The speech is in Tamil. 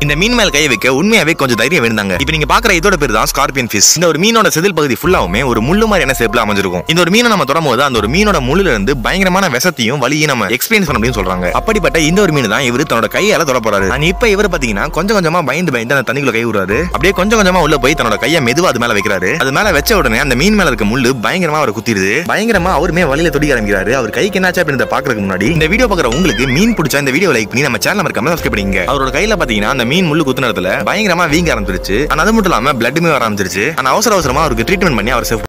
இந்த மீன் மேல கை வைக்க உண்மையாவே கொஞ்சம் தைரியம் வேணுந்தாங்க இப்போ நீங்க பாக்குற இதோட பேர் தான் ஸ்கார்பியன் ஃபிஷ் இந்த ஒரு மீனோட செதில் பகுதி ஃபுல்லாவுமே ஒரு முள்ளு மாதிரியான ஷேப்ல அமைஞ்சிருக்கும் இந்த ஒரு மீனை நம்ம தொடரும்போது அந்த ஒரு மீனோட முள்ளுல இருந்து பயங்கரமான விஷத்தையும் வலியும் நம்ம எக்ஸ்பீரியன்ஸ் பண்ண முடியும்னு சொல்றாங்க அப்படிப்பட்ட இந்த ஒரு மீன் தான் இவர் தன்னோட கையால தொட போறாரு அண்ட் இப்போ இவர் பாத்தீங்கன்னா கொஞ்சம் கொஞ்சமா பயந்து பயந்து அந்த தண்ணிக்குள்ள கை விடுறாரு அப்படியே கொஞ்சம் கொஞ்சமா உள்ள போய் தன்னோட கையை மெதுவா அது மேல வைக்கிறாரு அது மேல வச்ச உடனே அந்த மீன் மேல இருக்க முள்ளு பயங்கரமா அவர் குத்திடுது பயங்கரமா அவருமே வழியில துடிக்க ஆரம்பிக்கிறாரு அவர் கைக்கு என்னாச்சா அப்படின்னு பாக்குறதுக்கு முன்னாடி இந்த வீடியோ பாக்குற உங்களுக்கு மீன் பிடிச்சா இந்த வீடியோ லைக் பண்ணி நம்ம சேனல் மறக்காம சப்ஸ்கிரைப் பண்ணிங்க அவரோட கையில பாத்தீங்கன்னா அந்த மீன் முள்ளு குத்துன இடத்துல பயங்கரமா வீங்க ஆரம்பிச்சிருச்சு ஆனா அது மட்டும் இல்லாம பிளட்டுமே வர ஆரம்பிச்சிருச்சு ஆனா அவசர அவசரமா அவருக்கு ட்ரீட்மெண்ட் பண்ணி அவர் சேவ்